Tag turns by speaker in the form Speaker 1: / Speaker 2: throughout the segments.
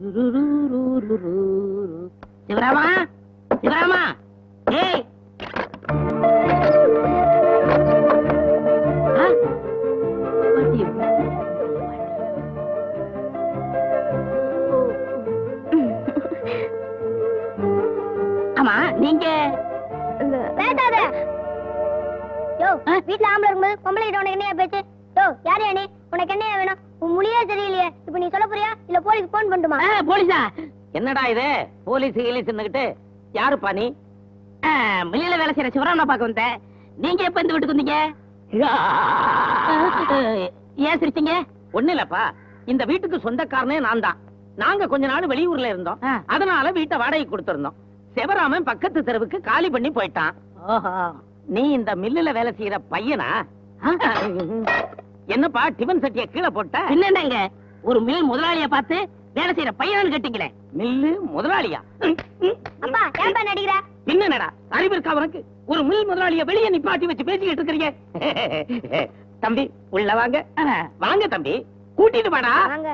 Speaker 1: சிவராமா சிவராமா ஏய் ஆ? பாட்டி. ஆமா நீங்க
Speaker 2: பேசாத யோ வீட்ல ஆம்பளை இருக்கும்போது பொம்பளை கிட்ட உனக்கு என்னையா பேச்சு யோ யாரையா நீ உனக்கு என்னையா வேணும் உன் மொழியே சரியில்லையே இப்ப நீ சொல்ல போறியா இல்ல போலீஸ் போன் பண்ணட்டுமா
Speaker 1: ஆ, போலீஸா
Speaker 3: என்னடா இது போலீஸ் கீலீஸ்ன்னுகிட்டு யாருப்பா நீ
Speaker 1: ஆ, மில்லில வேலை செய்யற சிவராமனை பார்க்க வந்தேன் நீங்க எப்ப இந்த வீட்டுக்கு வந்தீங்க ஏன் சிரிச்சீங்க
Speaker 3: ஒண்ணு இல்லப்பா இந்த வீட்டுக்கு சொந்தக்காரனே நான் தான் நாங்க கொஞ்ச நாள் வெளியூர்ல இருந்தோம்
Speaker 1: ஆ.
Speaker 3: அதனால வீட்டை வாடகை கொடுத்திருந்தோம் சிவராமன் பக்கத்து தெருவுக்கு காலி பண்ணி போயிட்டான்
Speaker 1: ஓஹோ
Speaker 3: நீ இந்த மில்லுல வேலை செய்யற பையனா என்னப்பா டிபன் சட்டிய கீழே போட்ட
Speaker 1: என்னங்க ஒரு மில் முதலாளிய பார்த்து வேலை செய்யற பையனான்னு கேட்டீங்களே
Speaker 3: மில்லு முதலாளியா
Speaker 2: அப்பா ஏன்பா நடிக்கிற
Speaker 3: பின்னடா அறிவு இருக்கா உனக்கு ஒரு மில் முதலாளிய வெளியே நிப்பாட்டி வச்சு பேசிக்கிட்டு இருக்கிறீங்க தம்பி உள்ள வாங்க வாங்க தம்பி கூட்டிட்டு வாடா
Speaker 2: வாங்க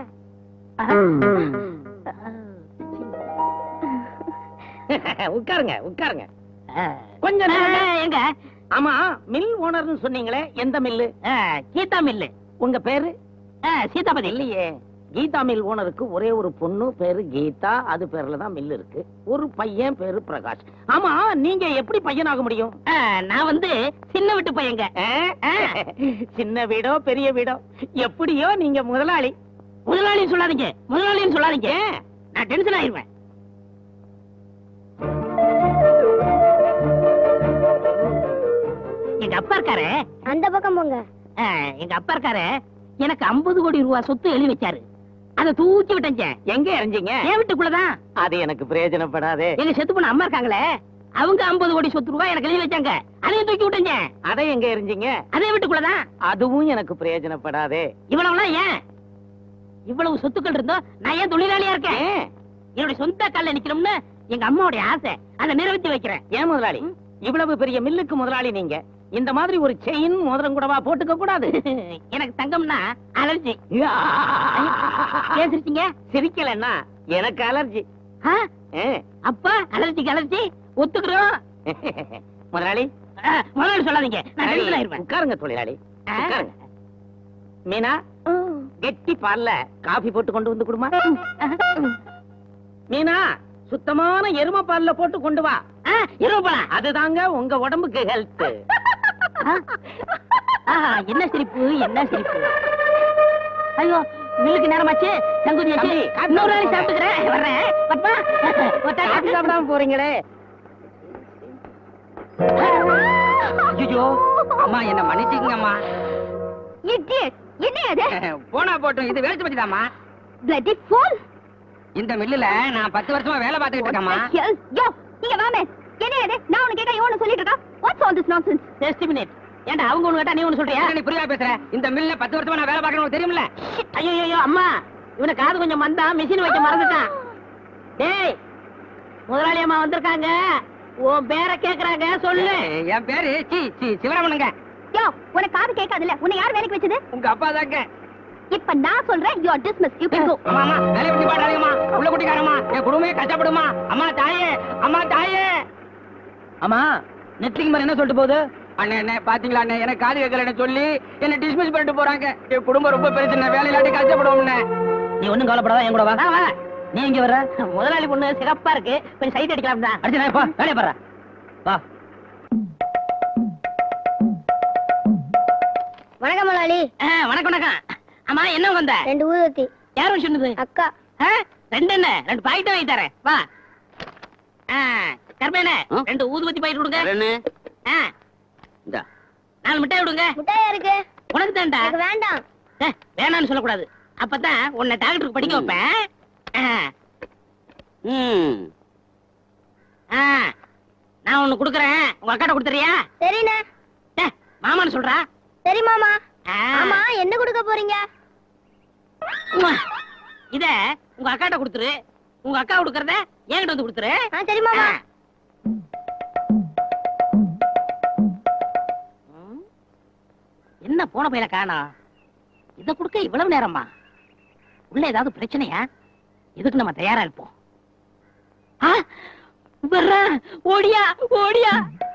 Speaker 3: உட்காருங்க உட்காருங்க
Speaker 1: ஆ,
Speaker 3: கொஞ்சம்
Speaker 1: ஆ,
Speaker 3: நில்லுங்க.
Speaker 1: எங்க
Speaker 3: ஆமா மில் ஓனர்னு சொன்னீங்களே எந்த மில்லு
Speaker 1: ஆ, கீதா மில்லு
Speaker 3: உங்க பேரு
Speaker 1: ஆ, சீதாபதி
Speaker 3: இல்லையே கீதா மில் ஓனருக்கு ஒரே ஒரு பொண்ணு பேரு கீதா அது பேர்ல தான் மில் இருக்கு ஒரு பையன் பேரு பிரகாஷ் ஆமா நீங்க எப்படி பையனாக முடியும்
Speaker 1: ஆ, நான் வந்து சின்ன வீட்டு பையங்க
Speaker 3: ஆ? சின்ன வீடோ பெரிய வீடோ எப்படியோ நீங்க முதலாளி
Speaker 1: முதலாளின்னு சொல்லாதீங்க முதலாளின்னு சொல்லாதீங்க நான் டென்ஷன் ஆயிருவேன் எங்க அப்பா இருக்காரு
Speaker 2: அந்த பக்கம் போங்க
Speaker 1: ஆ, எங்க அப்பா இருக்காரு எனக்கு 50 கோடி ரூபாய் சொத்து எழுதி வச்சாரு அதை தூக்கி விட்டேங்க
Speaker 3: எங்க எறிஞ்சீங்க
Speaker 1: என் வீட்டுக்குள்ளதான்
Speaker 3: அது எனக்கு பிரயோஜனப்படாதே
Speaker 1: எங்க செத்து போன அம்மா இருக்காங்களே அவங்க 50 கோடி சொத்து ரூபாய் எனக்கு எழுதி வச்சாங்க அதையும் தூக்கி விட்டேங்க
Speaker 3: அதை எங்க எறிஞ்சீங்க
Speaker 1: அதே வீட்டுக்குள்ளதான்
Speaker 3: அதுவும் எனக்கு பிரயோஜனப்படாதே
Speaker 1: இவ்வளவுலாம் ஏன் இவ்வளவு சொத்துக்கள் இருந்தோம் நான் ஏன் தொழிலாளியா இருக்கேன்
Speaker 3: ஏன்?
Speaker 1: என்னுடைய சொந்த கால்ல நிக்கணும்னு எங்க அம்மாவுடைய ஆசை அதை நிறைவேற்றி வைக்கிறேன்
Speaker 3: ஏன் முதலாளி இவ்வளவு பெரிய மில்லுக்கு முதலாளி நீங்க இந்த மாதிரி ஒரு செயின் மோதிரம் கூடவா போட்டுக்க கூடாது
Speaker 1: எனக்கு தங்கம்னா அலர்ஜி ஏன் சிரிச்சீங்க
Speaker 3: சிரிக்கலன்னா எனக்கு அலர்ஜி
Speaker 1: ஆ?
Speaker 3: ஆ.
Speaker 1: அப்பா அலர்ஜிக்கு அலர்ஜி ஒத்துக்கிறோம்
Speaker 3: முதலாளி
Speaker 1: ஆ, முதல்ல சொல்லாதீங்க நான் டென்ஷன் ஆயிருவேன்
Speaker 3: உட்காருங்க தொழிலாளி
Speaker 1: ஆ.
Speaker 3: உட்காருங்க மீனா கெட்டி பால்ல காபி போட்டு கொண்டு வந்து கொடுமா மீனா சுத்தமான எரும பால்ல போட்டு கொண்டு வா
Speaker 1: ஆ, இருபது போலாம்
Speaker 3: அதுதாங்க உங்க உடம்புக்கு ஹெல்த்
Speaker 1: என்ன சிரிப்பு என்ன சிரிப்பு ஐயோ மில்லுக்கு நேரமாச்சு சங்குதியாச்சு
Speaker 3: தம்பி, காபி
Speaker 1: இன்னொரு நாளைக்கு
Speaker 3: சாப்பிட்டு
Speaker 1: சாப்பிட்டுக்கிறேன் வர்றேன் பத்மா ஒத்தா
Speaker 3: காபி
Speaker 1: காபி
Speaker 3: சாப்பிடாம போறீங்களே
Speaker 4: ஐயோ அம்மா என்ன மன்னிச்சுக்கங்கம்மா
Speaker 2: Idiot. என்ன அது
Speaker 4: போனா போட்டும் இது வேலை வச்சுதாம்மா
Speaker 2: bloody fool
Speaker 4: இந்த மில்லுல நான் பத்து வருஷமா வேலை பார்த்துக்கிட்டு இருக்கேம்மா
Speaker 2: யோ யோ, இங்க வாமே என்ன அது நான் உனக்கு கேட்டா இவனு சொல்லிட்டு இருக்கா what's all this nonsense
Speaker 1: just minute ஏன்டா அவங்க ஒண்ணு கேட்டா நீ ஒண்ணு சொல்றியா
Speaker 4: நீ புரியா பேசுற இந்த மில்ல பத்து வருஷமா நான் வேலை பார்க்கணும் உனக்கு தெரியுமில்ல
Speaker 1: ஐயோ ஐயோ அம்மா இவன காது கொஞ்சம் மந்தா மிஷின் வைக்க மறந்துட்டான் டேய் முதலாளி அம்மா வந்திருக்காங்க உன் பேரை கேக்குறாங்க சொல்லு
Speaker 4: என் பேரு சி சி சிவராமனுங்க
Speaker 2: யோ உனக்கு காது கேட்காதுல்ல உன்னை யார் வேலைக்கு வச்சது
Speaker 4: உங்க அப்பா தாங்க
Speaker 2: இப்ப நான் சொல்றேன் you are dismiss you can go
Speaker 4: அம்மா அம்மா வேலை பத்தி பாடாதீங்கம்மா உள்ள குட்டிக்காரம்மா என் குடும்பமே கஷ்டப்படுமா அம்மா தாயே அம்மா தாயே அம்மா நெட்லிங் மாதிரி என்ன சொல்லிட்டு போகுது அண்ணே அண்ணே பாத்தீங்களா அண்ணே எனக்கு காது கேட்கலன்னு சொல்லி என்ன டிஸ்மிஸ் பண்ணிட்டு போறாங்க என் குடும்பம் ரொம்ப பெருசு வேலை இல்லாட்டி கஷ்டப்படுவோம்னே
Speaker 1: நீ ஒண்ணும் கவலைப்படாத என் கூட வா வா நீ எங்க வர்ற முதலாளி பொண்ணு சிகப்பா இருக்கு கொஞ்சம் சைட் அடிக்கலாம் தான்
Speaker 4: அடிச்சு நான் போ வேலையை பாரு வா
Speaker 2: வணக்கம் முதலாளி
Speaker 1: வணக்கம் வணக்கம் ஆமா என்ன வந்த
Speaker 2: ரெண்டு ஊதத்தி
Speaker 1: யாரும் சொன்னது
Speaker 2: அக்கா
Speaker 1: ஆ? ரெண்டு என்ன ரெண்டு பாக்கெட் வாங்கி தரேன் வா ஆ, கருப்பேனே
Speaker 4: ஆ?
Speaker 1: ரெண்டு ஊதுபத்தி பாக்கெட் கொடுங்க
Speaker 4: ரெண்டு
Speaker 1: ஆ,
Speaker 4: இந்த
Speaker 1: நாலு மிட்டாய் விடுங்க
Speaker 2: முட்டையா இருக்கு
Speaker 1: உனக்கு தான்டா
Speaker 2: எனக்கு வேண்டாம்
Speaker 1: ஏ, வேணாம்னு சொல்லக்கூடாது அப்பதான் உன்னை டாக்டருக்கு படிக்க வைப்பேன் ஆ,
Speaker 4: ம்
Speaker 1: ஆ, நான் ஒண்ணு குடுக்கறேன் உங்க அக்காட்ட கொடுத்துறியா
Speaker 2: சரிண்ணே
Speaker 1: ஏ, மாமான்னு சொல்றா
Speaker 2: சரி மாமா
Speaker 1: ஆ.
Speaker 2: ஆமா என்ன கொடுக்க போறீங்க
Speaker 1: உம்மா. இத உங்க அக்காட்ட கொடுத்துரு உங்க அக்கா கொடுக்கறத என்கிட்ட வந்து கொடுத்துரு
Speaker 2: ஆ சரி மாமா
Speaker 1: ஆ. ம். என்ன போன பையல காணோம் இத கொடுக்க இவ்வளவு நேரமா உள்ள ஏதாவது பிரச்சனையா இதுக்கு நம்ம தயாரா இருப்போம் ஆ, வர்றேன் ஓடியா ஓடியா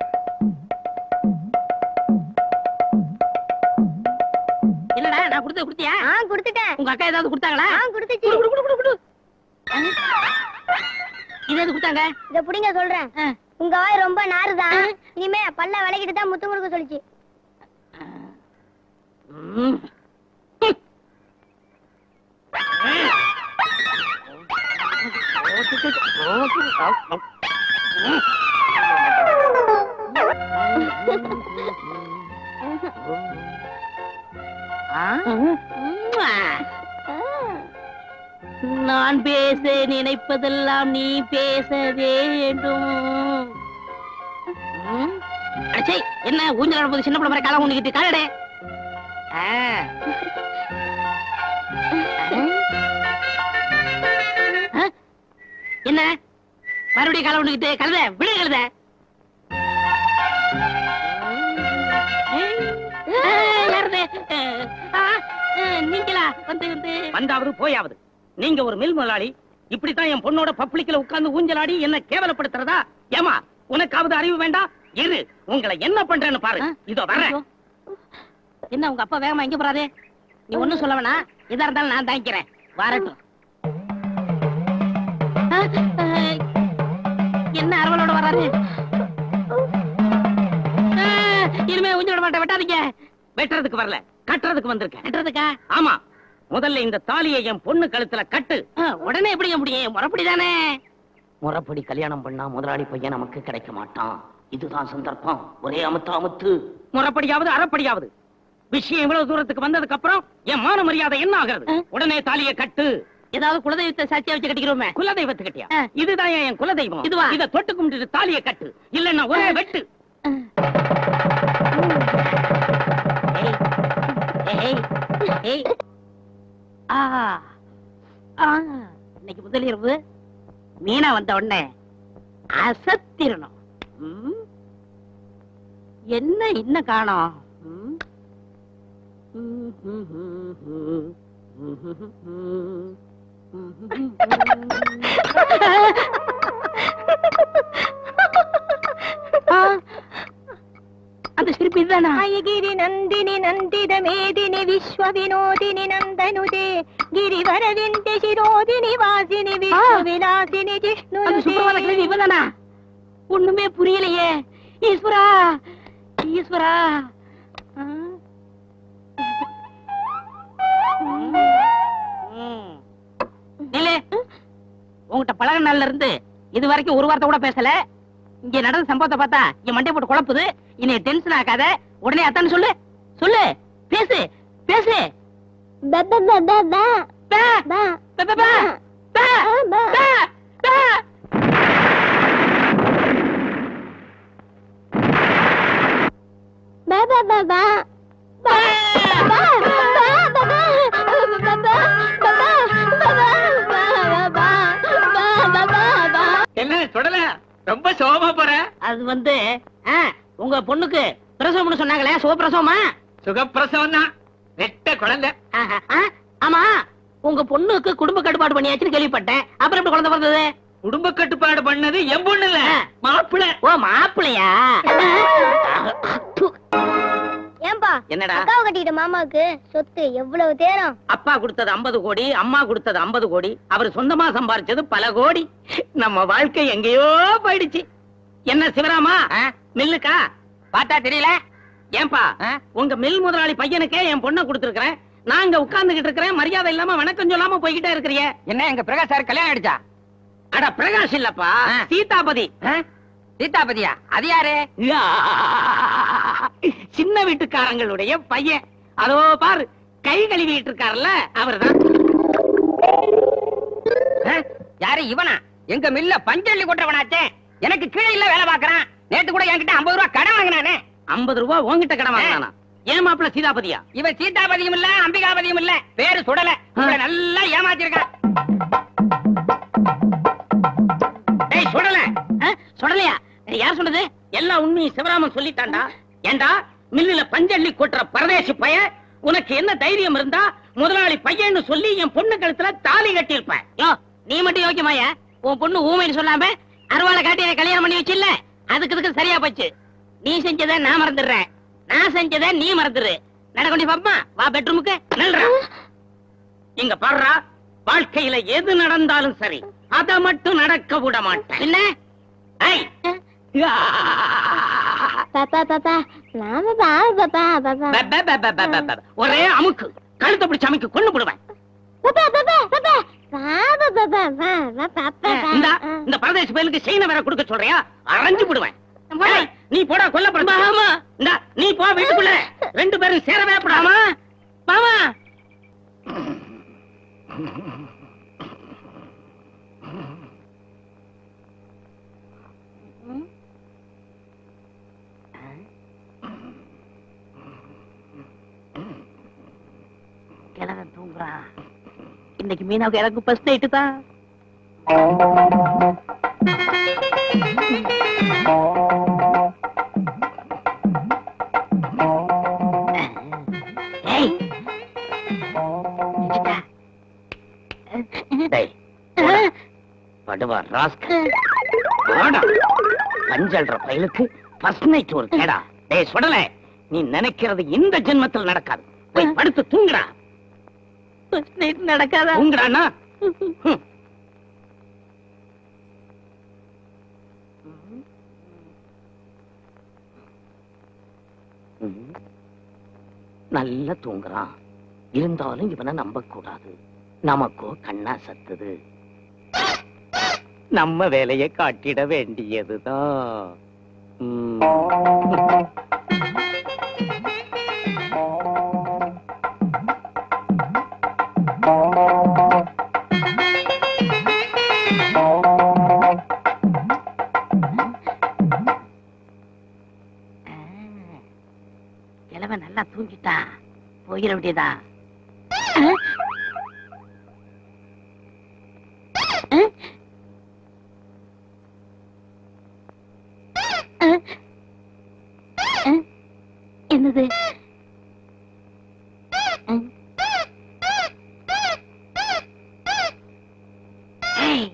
Speaker 1: என்னடா நான் கொடுத்தது கொடுத்தியா
Speaker 2: ஆ கொடுத்துட்டேன்
Speaker 1: உங்க அக்கா ஏதாவது கொடுத்தாங்களா
Speaker 2: ஆ கொடுத்துச்சு
Speaker 1: குடு, குடு, குடு, குடு, குடு. இது எது கொடுத்தாங்க
Speaker 2: இத புடிங்க சொல்றேன்
Speaker 1: ஆ.
Speaker 2: உங்க வாய் ரொம்ப நாறுதான் இனிமே பல்ல விளக்கிட்டு தான் முத்து முறுக்க சொல்லிச்சு
Speaker 1: ம். நான் பேச நினைப்பதெல்லாம் நீ பேச வேண்டும் ம். அடச்சே, என்ன ஊஞ்சல் ஆடும்போது சின்ன பிள்ளை மாதிரி காலம் ஊண்டிக்கிட்டு காலடே என்ன மறுபடியும் காலம் ஊண்டிக்கிட்டு கழுத விடு கழுத யாருது ஆ, ஆ, நீங்களா வந்து வந்து
Speaker 3: வந்தாவது போயாவது நீங்க ஒரு மில் முதலாளி இப்படித்தான் என் பொண்ணோட பப்ளிக்ல உட்கார்ந்து ஊஞ்சலாடி என்ன கேவலப்படுத்துறதா ஏமா உனக்காவது அறிவு வேண்டாம் இரு உங்களை என்ன பண்றேன்னு பாரு
Speaker 1: ஆ?
Speaker 3: இதோ வர்றேன்
Speaker 1: ஐயோ. என்ன உங்க அப்பா வேகமா எங்க போறாரு நீ ஒண்ணும் சொல்ல வேணாம் எதா இருந்தாலும் நான் தாங்கிக்கிறேன் வரட்டும் ஆ, ஆ, என்ன அரவலோட வராரு ஆ, இனிமே ஊஞ்சல் விட மாட்டேன் வெட்டாதீங்க
Speaker 3: வெட்டுறதுக்கு வரல கட்டுறதுக்கு வந்திருக்கேன்
Speaker 1: வெட்டுறதுக்கா
Speaker 3: ஆமா முதல்ல இந்த தாலியை என் பொண்ணு கழுத்துல கட்டு
Speaker 1: ஆ, உடனே எப்படிங்க முடியும் முறப்படி தானே
Speaker 3: முறைப்படி கல்யாணம் பண்ணா முதலாளி பையன் நமக்கு கிடைக்க மாட்டான் இதுதான் சந்தர்ப்பம் ஒரே அமுத்து அமுத்து முறைப்படியாவது அறப்படியாவது விஷயம் இவ்வளவு தூரத்துக்கு வந்ததுக்கு அப்புறம் என் மான மரியாதை என்ன ஆகிறது
Speaker 1: ஆ?
Speaker 3: உடனே தாலியை கட்டு
Speaker 1: ஏதாவது குலதெய்வத்தை சாட்சியா வச்சு கட்டிக்கிறோமே
Speaker 3: குலதெய்வத்துக்கிட்டியா
Speaker 1: ஆ.
Speaker 3: இதுதான் என் குலதெய்வம்
Speaker 1: இதுவா?
Speaker 3: இத தொட்டு கும்பிட்டு தாலியை கட்டு இல்லன்னா ஒரே வெட்டு
Speaker 1: ஏய், ஏய், ஏய். ஆ, ஆ, இன்னைக்கு முதலிரவு மீனா வந்த உடனே அசத்திரணும் ம்? என்ன இன்னும் காணோம் ம்? ம், ம், ம், ம், ம், ம், ம், ம். ஆ, அந்த சிரிப்பு இதுதானா
Speaker 2: गिरि नन्दिनि नन्दित मेदिनि विश्व विनोदिनि नन्दनुदे गिरिवर विन्त्य शिरोदिनि वासिनि विश्वविलासिनि
Speaker 1: அந்த சுப்பிரபாத கிழவி
Speaker 2: जिष्णुनुदे
Speaker 1: இவதானா ஒண்ணுமே புரியலையே ஈஸ்வரா ஈஸ்வரா ஆ? ம். நில்லு. உன்கிட்ட பழக நாள்ல இருந்து இது வரைக்கும் ஒரு வார்த்தை கூட பேசல இங்க நடந்த சம்பவத்தை பார்த்தா என் மண்டை போட்டு குழப்புது இனி டென்ஷன் ஆக்காத உடனே அத்தான்னு சொல்லு சொல்லு பேசு பேசு
Speaker 2: ba ba ba ba ba
Speaker 1: பே,
Speaker 2: ba
Speaker 1: பே, பே, பே, பே,
Speaker 2: ba
Speaker 1: பே, பே.
Speaker 2: ba ba ba ba ba ba ba ba
Speaker 3: என்ன தொடல ரொம்ப சோகமா போற
Speaker 1: அது வந்து ஆ, உங்க பொண்ணுக்கு பிரசவம்னு சொன்னாங்களே சுகப்பிரசவமா
Speaker 3: சுகப்பிரசவம் தான் ரெட்ட குழந்தை
Speaker 1: ஆஹா, ஆ, ஆமா உங்க பொண்ணுக்கு குடும்ப கட்டுப்பாடு பண்ணியாச்சுன்னு கேள்விப்பட்டேன் அப்புறம் எப்படி குழந்தை பிறந்தது
Speaker 3: குடும்ப கட்டுப்பாடு பண்ணது என் பொண்ணு இல்ல
Speaker 1: ஆ.
Speaker 3: மாப்பிள்ள
Speaker 1: ஓ மாப்பிள்ளையா
Speaker 2: ஏன்பா
Speaker 3: என்னடா
Speaker 2: அக்காவை கட்டிக்கிட்ட மாமாவுக்கு சொத்து எவ்வளவு தேரம்
Speaker 3: அப்பா கொடுத்தது 50 கோடி அம்மா கொடுத்தது 50 கோடி அவர் சொந்தமா சம்பாரிச்சது பல கோடி நம்ம வாழ்க்கை எங்கேயோ போயிடுச்சு என்ன சிவராமா மில்லுக்கா பார்த்தா தெரியல ஏன்பா உங்க மில் முதலாளி பையனுக்கே என் பொண்ணை கொடுத்துருக்கேன் நாங்க உட்கார்ந்துகிட்டு இருக்கிறேன் மரியாதை இல்லாம வணக்கம் சொல்லாம போய்கிட்டே இருக்கிறிய
Speaker 4: என்ன எங்க பிரகாஷ் சார் கல்யாணம் ஆயிடுச்சா
Speaker 3: அட பிரகாஷ் இல்லப்பா
Speaker 4: ஆ.
Speaker 3: சீதாபதி
Speaker 4: சீதாபதியா அது யாரு
Speaker 3: யா. சின்ன வீட்டுக்காரங்களுடைய பையன் அதோ பாரு கை கழுவிட்டு இருக்காருல்ல அவர்தான்
Speaker 4: ஆ? யாரு இவனா எங்க மில்ல பஞ்சள்ளி கொட்டவனாச்சே எனக்கு கீழே இல்ல வேலை பாக்குறான் நேத்து கூட என்கிட்ட ஐம்பது ரூபாய் கடன் வாங்கினானே
Speaker 3: ஐம்பது ரூபாய் உன்கிட்ட கடன் வாங்கினானா ஏன் மாப்பிள்ள சீதாபதியா
Speaker 4: இவன் சீதாபதியும் இல்ல அம்பிகாபதியும் இல்ல பேரு சுடல உங்களை நல்லா ஏமாத்திருக்கான்
Speaker 3: டேய் சுடல
Speaker 1: ஆ, சொல்லலையா யார் சொன்னது
Speaker 3: எல்லா உண்மையும் சிவராமன் சொல்லிட்டான்டா ஏண்டா மில்லுல பஞ்சள்ளி கொட்டுற பரதேசி பையன் உனக்கு என்ன தைரியம் இருந்தா முதலாளி பையன்னு சொல்லி என் பொண்ணு கழுத்துல தாலி கட்டியிருப்பேன்
Speaker 1: யோ நீ மட்டும் யோக்கியமாயா உன் பொண்ணு ஊமைன்னு சொல்லாம அருவாளை காட்டி என்னை கல்யாணம் பண்ணி வச்சில்ல அதுக்கு இதுக்கு சரியா போச்சு நீ செஞ்சதை நான் மறந்துடுறேன் நான் செஞ்சதை நீ மறந்துடு நடக்கண்டி பாப்பா வா பெட்ரூமுக்கு நல்றா
Speaker 3: இங்க பாடுறா வாழ்க்கையில எது நடந்தாலும் சரி அத மட்டும் நடக்க விட மாட்டேன்
Speaker 1: என்ன
Speaker 3: ஐய்,
Speaker 2: பாப்பா பாப்பா நான் பாப்பா பாப்பா பாப்பா
Speaker 3: ப, ப, ப, ப, ப, ப, ப. ஒரே அமுக்கு கழுத்தை பிடிச்ச அமுக்கு கொண்டு போடுவேன்
Speaker 2: பாப்பா பாப்பா பாப்பா பாப்பா பாப்பா பாப்பா பாப்பா
Speaker 3: இந்த இந்த பரதேச பயலுக்கு சீன வேற கொடுக்க சொல்றியா அரைஞ்சு விடுவேன் ஏய், நீ போடா கொல்லப்படுமா
Speaker 1: மாமா.
Speaker 3: இந்த நீ போ வீட்டுக்குள்ள ரெண்டு பேரும் சேரவே கூடாமா
Speaker 1: மாமா கிழவன் தூங்குறான் இன்னைக்கு மீனாவுக்கு எனக்கு ஃபர்ஸ்ட் நைட்டு தான் ஏய் நிஜத்தா.
Speaker 3: டேய், போடா. படுவா ராஸ்கல் போடா. பஞ்சல்ற பயலுக்கு ஃபர்ஸ்ட் நைட் ஒரு கேடா டேய் சுடல நீ நினைக்கிறது இந்த ஜென்மத்தில் நடக்காது போய் படுத்து தூங்குடா
Speaker 1: ஃபர்ஸ்ட் நைட் நடக்காதா
Speaker 3: தூங்குறானா ஹம். ம். நல்லா தூங்குறான் இருந்தாலும் இவனை நம்ப கூடாது நமக்கோ கண்ணா சத்துது நம்ம வேலையை காட்டிட வேண்டியதுதான் ம்.
Speaker 1: கிழவன் நல்லா தூங்கிட்டா போயிட வேண்டியதா என்னது ஏய்.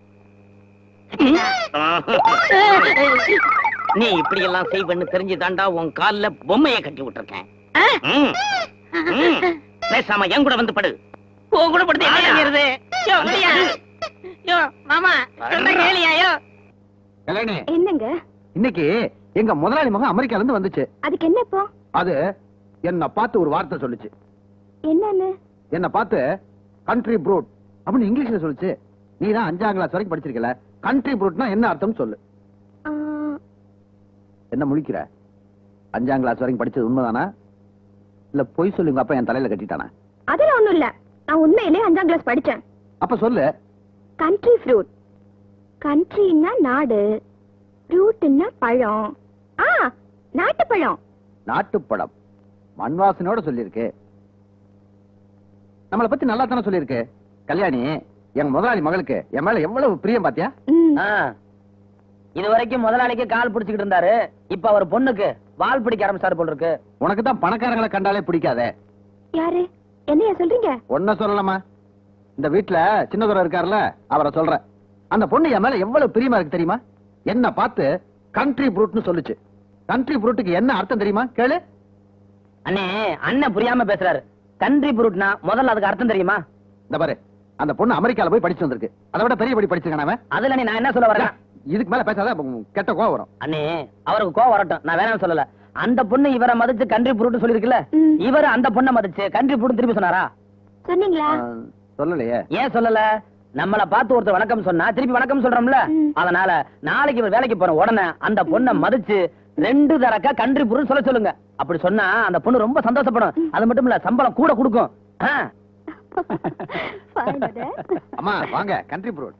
Speaker 3: நீ இப்படி எல்லாம் செய்வன்னு தெரிஞ்சுதாண்டா உன் கால்ல பொம்மைய கட்டி விட்டுருக்கேன்
Speaker 1: ஆ?
Speaker 3: ம். ம். பேசாம என் கூட வந்து படு
Speaker 1: உன் கூட படுத்து என்ன செய்யறது யோ முடியா யோ மாமா சொல்ற கேளியா யோ
Speaker 4: கல்யாணி
Speaker 2: என்னங்க
Speaker 4: இன்னைக்கு எங்க முதலாளி மகன் அமெரிக்கால இருந்து வந்துச்சு
Speaker 2: அதுக்கு என்ன இப்போ
Speaker 4: அது என்ன பார்த்து ஒரு வார்த்தை சொல்லுச்சு
Speaker 2: என்னன்னு
Speaker 4: என்ன பார்த்து கண்ட்ரி ப்ரூட் அப்படின்னு இங்கிலீஷ்ல சொல்லுச்சு நீ தான் அஞ்சாம் கிளாஸ் வரைக்கும் படிச்சிருக்கல கண்ட்ரி ப்ரூட்னா என்ன அர்த்தம்னு சொல்லு
Speaker 2: ஆ,
Speaker 4: என்ன முழிக்கிற அஞ்சாம் கிளாஸ் வரைக்கும் படிச்சது உண்மைதானா இல்ல பொய் சொல்லி உங்க அப்பா என் தலையில கட்டிட்டானா
Speaker 2: அதெல்லாம் ஒண்ணும் இல்ல நான் உண்மையிலே அஞ்சாம் கிளாஸ் படிச்சேன்
Speaker 4: அப்ப சொல்லு
Speaker 2: கண்ட்ரி ஃப்ரூட் கண்ட்ரின்னா நாடு ஃப்ரூட்னா பழம் ஆ நாட்டு பழம்
Speaker 4: நாட்டுப்படம் மண் வாசனையோட சொல்லியிருக்கு நம்மளை பத்தி நல்லா தானே சொல்லியிருக்கு கல்யாணி எங்க முதலாளி மகளுக்கு என் மேல எவ்வளவு பிரியம் பாத்தியா
Speaker 2: ம்.
Speaker 5: இது வரைக்கும் முதலாளிக்கு கால் பிடிச்சுக்கிட்டு இருந்தாரு இப்ப அவர் பொண்ணுக்கு வால் பிடிக்க ஆரம்பிச்சாரு போல இருக்கு
Speaker 4: உனக்கு தான் பணக்காரங்களை கண்டாலே பிடிக்காதே
Speaker 2: யாரு என்னைய சொல்றீங்க
Speaker 4: ஒன்ன சொல்லலாமா இந்த வீட்டுல சின்னதுரை இருக்காருல்ல அவரை சொல்றேன் அந்த பொண்ணு என் மேல எவ்வளவு பிரியமா இருக்கு தெரியுமா என்ன பார்த்து கண்ட்ரி ப்ரூட்னு சொல்லுச்சு கண்ட்ரி ப்ரூட்டுக்கு என்ன அர்த்தம் தெரியுமா கேளு
Speaker 5: அண்ணே அண்ணன் புரியாம பேசுறாரு கண்ட்ரி புருட்னா முதல்ல அதுக்கு அர்த்தம் தெரியுமா
Speaker 4: இந்த பாரு அந்த பொண்ணு அமெரிக்கால போய் படிச்சு வந்திருக்கு அதை விட பெரிய படி படிச்சிருக்கான அவன்
Speaker 5: அதுல நீ நான் என்ன சொல்ல வரேன்
Speaker 4: இதுக்கு மேல பேசாத அப்ப கெட்ட கோவம் வரும்
Speaker 5: அண்ணே அவருக்கு கோவம் வரட்டும் நான் வேணாம் சொல்லல அந்த பொண்ணு இவரை மதிச்சு கண்ட்ரி புருட் சொல்லிருக்குல்ல
Speaker 2: ம்.
Speaker 5: இவர் அந்த பொண்ணை மதிச்சு கண்ட்ரி புருட் திருப்பி சொன்னாரா
Speaker 2: சொன்னீங்களா
Speaker 4: ஆ, சொல்லலையே
Speaker 5: ஏன் சொல்லல நம்மள பார்த்து ஒருத்தர் வணக்கம் சொன்னா திருப்பி வணக்கம் சொல்றோம்ல
Speaker 2: ம்.
Speaker 5: அதனால நாளைக்கு இவர் வேலைக்கு போற உடனே அந்த பொண்ணை மதிச்சு ரெண்டு தரக்கா கண்ட்ரி புருட் சொல்ல சொல்லுங்க அப்படி சொன்னா அந்த பொண்ணு ரொம்ப சந்தோஷப்படும் அது மட்டும் இல்ல சம்பளம் கூட கொடுக்கும் ஆ.
Speaker 2: Fine, Dad.
Speaker 4: அம்மா வாங்க country brute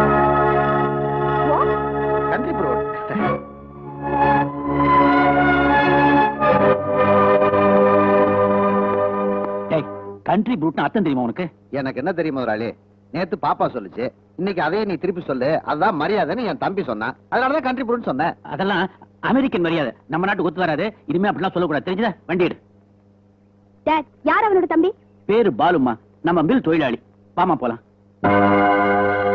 Speaker 2: What?
Speaker 4: Country brute
Speaker 5: country புருட்னு அர்த்தம் தெரியுமா உனக்கு
Speaker 4: எனக்கு என்ன தெரியும் முதலாளி நேத்து பாப்பா சொல்லுச்சு இன்னைக்கு அதே நீ திருப்பி சொல்லு அதுதான் மரியாதைன்னு என் தம்பி சொன்னான் அதனாலதான் கண்ட்ரி ப்ரூட் சொன்னேன்
Speaker 5: அதெல்லாம் அமெரிக்கன் மரியாதை நம்ம நாட்டுக்கு ஒத்து வராது இனிமே அப்படிலாம் சொல்லக்கூடாது தெரிஞ்சதா வண்டி எடு
Speaker 2: Dad, யார் அவனோட தம்பி
Speaker 5: பேரு பாலுமா நம்ம மில் தொழிலாளி பாமா போலாம்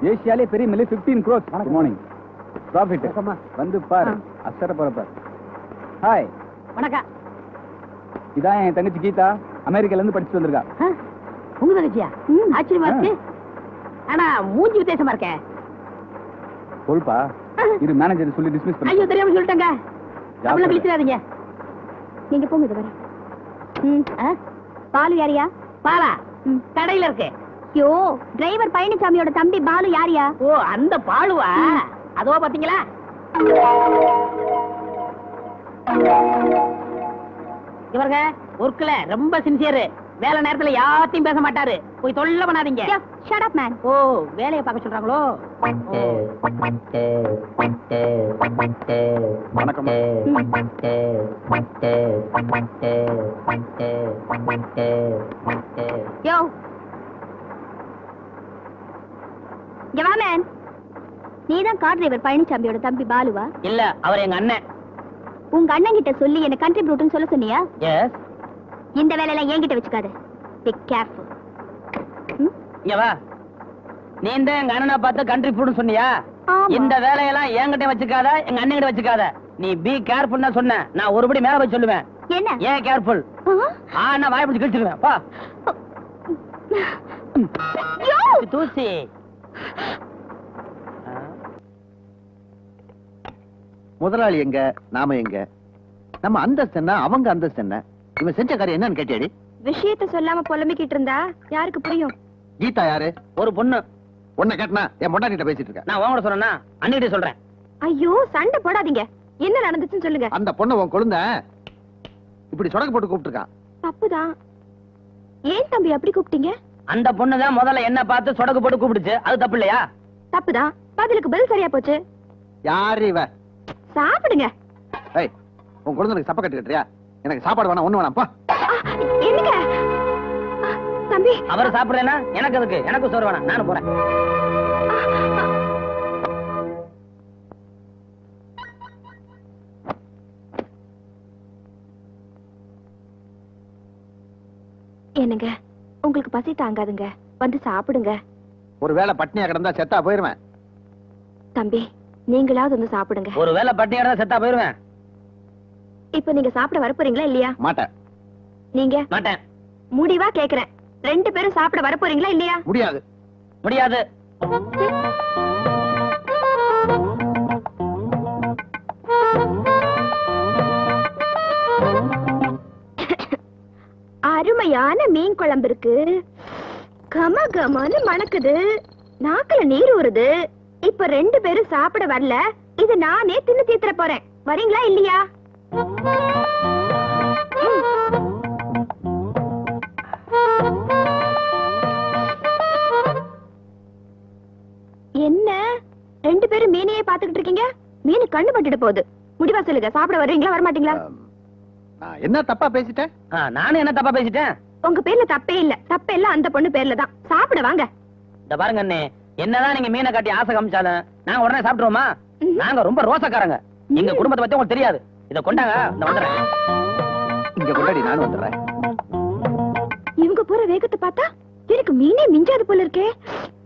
Speaker 6: ஏசியாலே பெரிய mill 15 crores good morning profit வந்து பாரு அசர பாரு ஹாய்
Speaker 1: வணக்கம்
Speaker 6: இதான் என் தங்கச்சி கீதா அமெரிக்கால இருந்து படிச்சுட்டு வந்திருக்கா
Speaker 1: ஆ, உங்க தங்கச்சியா ஆச்சரியமா இருக்கு ஆனா மூஞ்சி வித்தியாசமா இருக்கே
Speaker 6: சொல்பா இது மேனேஜர் சொல்லி டிஸ்மிஸ் பண்ணி
Speaker 1: ஐயோ தெரியாம சொல்லிட்டேங்க அப்படிலாம் கிழிச்சிடாதீங்க
Speaker 2: நீங்க போங்க இது வர ம்
Speaker 1: ஆ?
Speaker 2: பாலு யாரியா
Speaker 1: பாலா கடையில இருக்கு
Speaker 2: யோ டிரைவர் பழனிசாமியோட தம்பி பாலு யாரியா
Speaker 1: ஓ அந்த பாலுவா அதுவா பாத்தீங்களா இவருங்க ஒர்க்ல ரொம்ப சின்சியர் வேலை நேரத்துல யார்ட்டையும் பேச மாட்டாரு போய் தொல்லை பண்ணாதீங்க
Speaker 2: ஷட் அப் மேன்
Speaker 1: ஓ வேலையை பார்க்க சொல்றாங்களோ
Speaker 6: வணக்கம்
Speaker 2: யோ இங்க வா மேன் நீதான் கார் டிரைவர் பழனிசாமியோட தம்பி பாலுவா
Speaker 3: இல்ல அவர் எங்க அண்ணன்
Speaker 2: உங்க அண்ணன் கிட்ட சொல்லி என்ன கண்ட்ரி ப்ரூட்னு சொல்ல சொன்னியா
Speaker 3: எஸ்
Speaker 2: இந்த வேலையெல்லாம் என்கிட்ட வச்சுக்காத பி கேர்ஃபுல்
Speaker 3: இங்க வா நீ தான் எங்க அண்ணனை பார்த்து கண்ட்ரி ஃபுட்னு சொன்னியா
Speaker 2: ஆமா.
Speaker 3: இந்த வேலையெல்லாம் என்கிட்ட வச்சுக்காத எங்க அண்ணன் கிட்ட வச்சுக்காத நீ பி கேர்ஃபுல் தான் சொன்ன நான் ஒருபடி மேல போய் சொல்லுவேன்
Speaker 2: என்ன
Speaker 3: ஏன் கேர்ஃபுல்
Speaker 2: ஆ?
Speaker 3: ஆ நான் வாய் பிடிச்சு கிழிச்சிருவேன் பா
Speaker 2: யோ!
Speaker 3: தூசி
Speaker 7: முதலாளி எங்க நாம எங்க நம்ம அந்தஸ்து என்ன அவங்க அந்தஸ்து என்ன இவன் செஞ்ச காரியம் என்னன்னு கேட்டியாடி
Speaker 2: விஷயத்த சொல்லாம புலம்பிக்கிட்டு இருந்தா யாருக்கு புரியும்
Speaker 7: கீதா யாரு
Speaker 3: ஒரு பொண்ணு
Speaker 7: உன்னை கேட்டனா என் பொண்டாட்டிட்ட பேசிட்டு இருக்க
Speaker 3: நான் உங்ககிட்ட சொன்னா அண்ணிகிட்ட சொல்றேன்
Speaker 2: ஐயோ சண்டை போடாதீங்க என்ன நடந்துச்சுன்னு சொல்லுங்க
Speaker 7: அந்த பொண்ணை உன் கொழுந்த இப்படி சொடக்கு போட்டு கூப்பிட்டுருக்கான்
Speaker 2: தப்புதான் ஏன் தம்பி அப்படி கூப்பிட்டீங்க
Speaker 3: அந்த பொண்ணு தான் முதல்ல என்ன பார்த்து சொடக்கு போட்டு கூப்பிடுச்சு அது தப்பு இல்லையா
Speaker 2: தப்புதான் பதிலுக்கு பதில் சரியா போச்சு
Speaker 7: யாரு இவ
Speaker 2: சாப்பிடுங்க
Speaker 7: ஏய் உன் குழந்தைக்கு சப்ப கட்டு கட்டுறியா எனக்கு சாப்பாடு வேணாம் ஒண்ணு வேணாம்ப்பா
Speaker 2: ஆ, என்னங்க ஆ, தம்பி
Speaker 3: அவர் சாப்பிடுறேன்னா எனக்கு அதுக்கு எனக்கு சோறு வேணாம் நானும் போறேன்
Speaker 2: என்னங்க உங்களுக்கு பசி தாங்காதுங்க வந்து சாப்பிடுங்க
Speaker 7: ஒருவேளை பட்னியா கிடந்தா செத்தா போயிருவேன்
Speaker 2: தம்பி நீங்களாவது வந்து சாப்பிடுங்க
Speaker 3: ஒருவேளை பட்டினியோட தான் செத்தா போயிருவேன்
Speaker 2: இப்ப நீங்க சாப்பிட வரப்போறீங்களா இல்லையா
Speaker 7: மாட்டேன்
Speaker 2: நீங்க
Speaker 3: மாட்டேன்
Speaker 2: முடிவா கேக்குறேன் ரெண்டு பேரும் சாப்பிட வரப்போறீங்களா இல்லையா
Speaker 7: முடியாது
Speaker 3: முடியாது
Speaker 2: அருமையான மீன் குழம்பு இருக்கு கம கமன்னு மணக்குது நாக்குல நீர் ஊறுது இப்ப ரெண்டு பேரும் சாப்பிட வரல இது நானே தின்னு தீத்துற போறேன் வரீங்களா இல்லையா என்ன ரெண்டு பேரும் மீனையே பாத்துக்கிட்டு இருக்கீங்க மீன் கண்ணு பட்டுட்டு போகுது முடிவா சொல்லுங்க சாப்பிட வருவீங்களா வரமாட்டீங்களா
Speaker 7: ஆம், நான் என்ன தப்பா பேசிட்டேன்
Speaker 3: ஆ, நானும் என்ன தப்பா பேசிட்டேன்
Speaker 2: உங்க பேர்ல தப்பே இல்ல தப்பே இல்ல அந்த பொண்ணு பேர்ல தான் சாப்பிட வாங்க
Speaker 3: இந்த பாருங்க அண்ணே என்னதான் நீங்க மீனை காட்டி ஆசை காமிச்சாலும் நாங்க உடனே சாப்பிட்டுருவோமா
Speaker 2: ம்.
Speaker 3: நாங்க ரொம்ப ரோசக்காரங்க எங்க குடும்பத்தை பத்தி உங்களுக்கு தெரியாது இத கொண்டாங்க இந்த வந்துடுறேன்
Speaker 7: இங்க கொண்டாடி நானும் வந்துடுறேன்
Speaker 2: இவங்க போற வேகத்தை பார்த்தா எனக்கு மீனே மிஞ்சாது போல இருக்கே